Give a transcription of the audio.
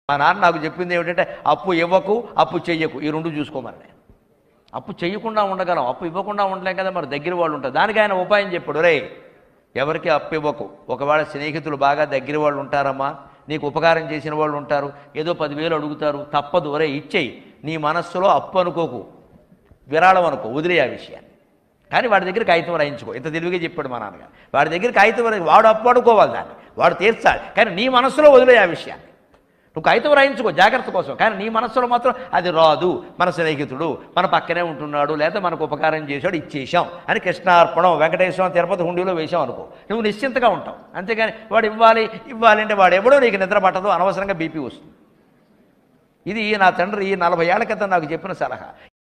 మా నాన్న నాకు చెప్పింది ఏమిటంటే అప్పు ఇవ్వకు అప్పు చెయ్యకు ఈ రెండు చూసుకోమని నేను అప్పు చేయకుండా ఉండగలం అప్పు ఇవ్వకుండా ఉండలేం కదా మరి దగ్గర వాళ్ళు ఉంటారు దానికి ఆయన ఉపాయం చెప్పాడు రే ఎవరికి అప్పు ఇవ్వకు ఒకవేళ స్నేహితులు బాగా దగ్గర వాళ్ళు ఉంటారమ్మా నీకు ఉపకారం చేసిన వాళ్ళు ఉంటారు ఏదో పదివేలు అడుగుతారు తప్పదు ఒరే ఇచ్చేయి నీ మనస్సులో అప్పు అనుకోకు విరాళం అనుకో వదిలే ఆ విషయాన్ని కానీ వాడి దగ్గర కాగితం రాయించుకో ఇంత తెలివిగా చెప్పాడు మా నాన్నగారు వాడి దగ్గర కాగితం రాయి వాడు అప్పు అడుకోవాలి దాన్ని వాడు తీర్చాలి కానీ నీ మనస్సులో వదిలే ఆ విషయాన్ని నువ్వు కాగితం రాయించుకో జాగ్రత్త కోసం కానీ నీ మనస్సులో మాత్రం అది రాదు మన స్నేహితుడు మన పక్కనే ఉంటున్నాడు లేదా మనకు ఉపకారం చేశాడు ఇచ్చేసాం అని కృష్ణార్పణం వెంకటేశ్వరం తిరుపతి హుండీలో వేసాం అనుకో నువ్వు నిశ్చింతగా ఉంటావు అంతేగాని వాడు ఇవ్వాలి ఇవ్వాలి అంటే వాడు ఎవడో నీకు నిద్ర పట్టదు అనవసరంగా బీపీ వస్తుంది ఇది నా తండ్రి నలభై ఏళ్ల క్రితం నాకు చెప్పిన సలహా